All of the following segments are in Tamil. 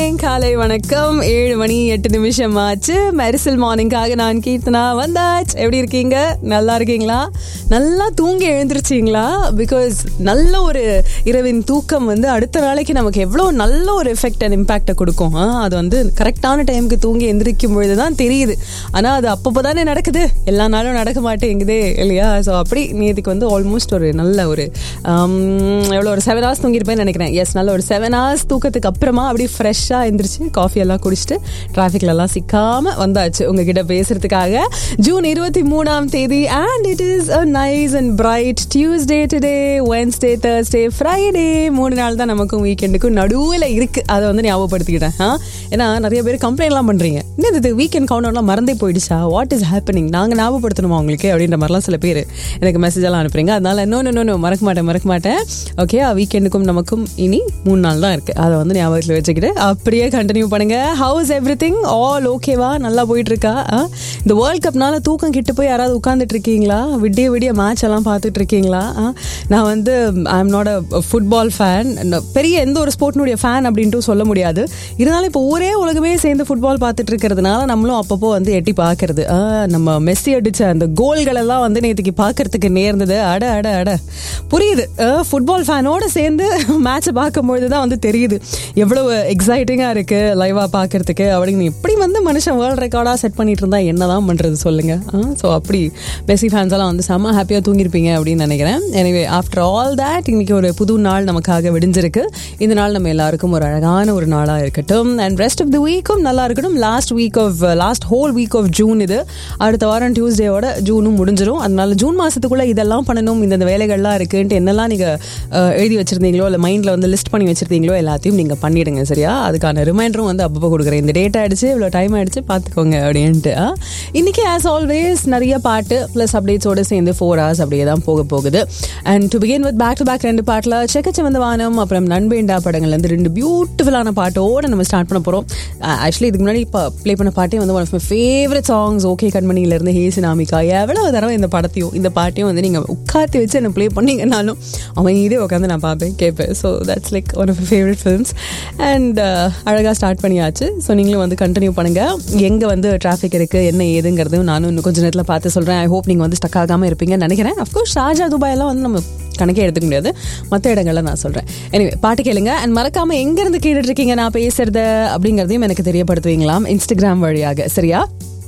மார்னிங் காலை வணக்கம் ஏழு மணி எட்டு நிமிஷம் ஆச்சு மெரிசல் மார்னிங்காக நான் கீர்த்தனா வந்தாச்சு எப்படி இருக்கீங்க நல்லா இருக்கீங்களா நல்லா தூங்கி எழுந்திருச்சீங்களா பிகாஸ் நல்ல ஒரு இரவின் தூக்கம் வந்து அடுத்த நாளைக்கு நமக்கு எவ்வளோ நல்ல ஒரு எஃபெக்ட் அண்ட் இம்பாக்டை கொடுக்கும் ஆ, அது வந்து கரெக்டான டைமுக்கு தூங்கி எந்திரிக்கும் பொழுது தான் தெரியுது ஆனால் அது அப்பப்போ தானே நடக்குது எல்லா நாளும் நடக்க மாட்டேங்குதே இல்லையா ஸோ அப்படி நேற்றுக்கு வந்து ஆல்மோஸ்ட் ஒரு நல்ல ஒரு ஆம், எவ்வளோ ஒரு செவன் ஹவர்ஸ் தூங்கியிருப்பேன்னு நினைக்கிறேன் எஸ் நல்ல ஒரு செவன் ஹவர்ஸ் தூக்கத்துக்கு அப்புறமா அப்படியே ஃப்ரெஷ்ஷாக எந்திரிச்சு காஃபி எல்லாம் குடிச்சிட்டு டிராஃபிக்ல எல்லாம் சிக்காம வந்தாச்சு உங்ககிட்ட பேசுறதுக்காக ஜூன் இருபத்தி மூணாம் தேதி and it is a nice and bright Tuesday today Wednesday Thursday Friday மூணு நாள் தான் நமக்கும் வீக்கெண்டுக்கும் நடுவில் இருக்கு அதை வந்து ஞாபகப்படுத்திக்கிட்டேன் ஆ? ஏன்னா நிறைய பேர் கம்ப்ளைண்ட்லாம் பண்றீங்க என்ன இது வீக்கெண்ட் கவுண்டர்லாம் மறந்தே போயிடுச்சா வாட் இஸ் ஹேப்பனிங் நாங்கள் ஞாபகப்படுத்தணுமா உங்களுக்கு அப்படின்ற மாதிரிலாம் சில பேர் எனக்கு மெசேஜ் எல்லாம் அனுப்புறீங்க அதனால நோ நோ நோ மறக்க மாட்டேன் மறக்க மாட்டேன் ஓகே வீக்கெண்டுக்கும் நமக்கும் இனி மூணு நாள் தான் இருக்கு அதை வந்து ஞாபகத்தில் வச்சுக்கிட்டு அப்படியே கண்டினியூ பண்ணுங்க ஹவுஸ் எவ்ரி திங் ஆல் ஓகேவா நல்லா போயிட்டு இருக்கா ஆ? இந்த வேர்ல்ட் கப்னால தூக்கம் கிட்ட போய் யாராவது உட்காந்துட்டு இருக்கீங்களா விடிய விடிய மேட்ச் எல்லாம் பார்த்துட்டு இருக்கீங்களா ஆ? நான் வந்து I am not a football fan பெரிய எந்த ஒரு ஸ்போர்ட்னுடைய ஃபேன் அப்படின்ட்டு சொல்ல முடியாது இருந்தாலும் இப்போ ஒரே உலகமே சேர்ந்து ஃபுட்பால் பார்த்துட்டு இருக்கிறதுனால நம்மளும் அப்பப்போ வந்து எட்டி பார்க்கறது ஆ, நம்ம மெஸ்ஸி அடிச்ச அந்த கோல்கள் எல்லாம் வந்து நேற்றுக்கு பார்க்கறதுக்கு நேர்ந்தது அட அட அட புரியுது ஃபுட்பால் ஃபேனோட சேர்ந்து மேட்சை பார்க்கும்பொழுது தான் வந்து தெரியுது எவ்வளவு எக்ஸைட்டிங்காக இருக்கு லைவாக பார்க்கறதுக்கு அப்படின்னு எப்படி வந்து மனுஷன் வேர்ல்ட் ரெக்கார்டாக செட் பண்ணிட்டு இருந்தா என்னதான் பண்றது சொல்லுங்க ஸோ அப்படி மெஸ்ஸி ஃபேன்ஸ் எல்லாம் வந்து செம்ம ஹாப்பியாக தூங்கியிருப்பீங்க அப்படின்னு நினைக்கிறேன் எனவே ஆஃப்டர் ஆல் தட் இன்னைக்கு ஒரு புது நாள் நமக்காக விடிஞ்சிருக்கு இந்த நாள் நம்ம எல்லாருக்கும் ஒரு அழகான ஒரு நாளாக இருக்கட்டும் அண்ட் ரெஸ்ட் ஆஃப் த வீக்கும் நல்லா இருக்கட்டும் last week of last whole week of June இது அடுத்த வாரம் டியூஸ்டேவோட ஜூனும் முடிஞ்சிடும் அதனால ஜூன் மாசத்துக்குள்ள இதெல்லாம் பண்ணணும் இந்த வேலைகள்லாம் இருக்குன்ட்டு என்னெல்லாம் நீங்க அஹ், எழுதி வச்சிருந்தீங்களோ இல்லை மைண்ட்ல வந்து லிஸ்ட் பண்ணி வச்சிருந்தீங்களோ எல்லாத்தையும் நீங்க பண்ணிடுங்க சரியா அதுக்கான ரிமைண்டரும் வந்து அப்பப்போ கொடுக்குறேன் இந்த டேட் ஆயிடுச்சு இவ்வளோ டைம் ஆயிடுச்சு பார்த்துக்கோங்க அப்படின்ட்டு ஆ. இன்னைக்கு ஆஸ் ஆல்வேஸ் நிறைய பாட்டு ப்ளஸ் அப்டேட்ஸோட சேர்ந்து ஃபோர் ஹவர்ஸ் அப்படியே தான் போக போகுது and to begin with back to back ரெண்டு பாட்டில் செக்கச்சவந்த வானம் அப்புறம் நண்பேண்டா படங்கள்ல இருந்து ரெண்டு பியூட்டிஃபுல்லான பாட்டோட நம்ம ஸ்டார்ட் பண்ண போகிறோம் ஆக்சுவலி இதுக்கு முன்னாடி இப்போ ப்ளே பண்ண பாட்டே வந்து one of my favourite songs okay கண்மணியிலேருந்து ஹேசி நாமிகா எவ்வளோ தடவை இந்த படத்தையும் இந்த பாட்டையும் வந்து நீங்கள் உட்காத்தி வச்சு என்ன ப்ளே பண்ணீங்கன்னாலும் அவன் இதே உட்காந்து நான் பார்ப்பேன் கேட்பேன் so that's like one of favourite films and அழகாக ஸ்டார்ட் பண்ணியாச்சு ஸோ நீங்களும் வந்து கண்டினியூ பண்ணுங்கள் எங்கே வந்து டிராஃபிக் இருக்குது என்ன ஏதுங்கிறதையும் நானும் இன்னும் கொஞ்சம் நேரத்தில் பார்த்து சொல்கிறேன் ஐ ஹோப் நீங்கள் வந்து ஸ்டக் ஆகாமல் இருப்பீங்கன்னு நினைக்கிறேன் அஃப்கோர்ஸ் ஷார்ஜா துபாயெல்லாம் வந்து நம்ம கணக்கே எடுத்துக்க முடியாது மற்ற இடங்கள்ல நான் சொல்கிறேன் எனிவே பாட்டு கேளுங்க அண்ட் மறக்காம எங்கேருந்து கேட்டுட்டு இருக்கீங்க நான் பேசுறது அப்படிங்கிறதையும் எனக்கு தெரியப்படுத்துவீங்களாம் இன்ஸ்டாகிராம் வழியாக சரியா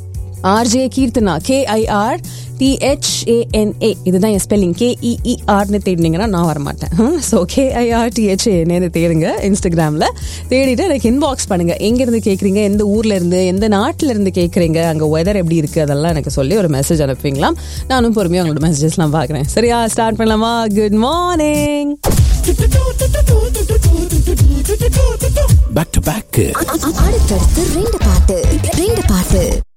ஆர்ஜே கீர்த்தனா கேஐஆர் டிஹெச்ஏஎன்ஏ இதுதான் என் ஸ்பெல்லிங் கேஇஇஆர்னு தேடினீங்கன்னா நான் வரமாட்டேன் ஸோ கேஐஆர் டிஹெச்ஏன்னு தேடுங்க இன்ஸ்டாகிராமில் தேடிட்டு எனக்கு இன்பாக்ஸ் பண்ணுங்க எங்கேருந்து கேட்குறீங்க எந்த ஊர்ல இருந்து எந்த நாட்டில இருந்து கேட்குறீங்க அங்கே வெதர் எப்படி இருக்கு அதெல்லாம் எனக்கு சொல்லி ஒரு மெசேஜ் அனுப்புவீங்களாம் நானும் பொறுமையாக உங்களோட மெசேஜஸ்லாம் பார்க்குறேன் சரியா ஸ்டார்ட் பண்ணலாமா good morning back to back அடுத்தடுத்து ரெண்டு பாட்டு ரெண்டு பாட்டு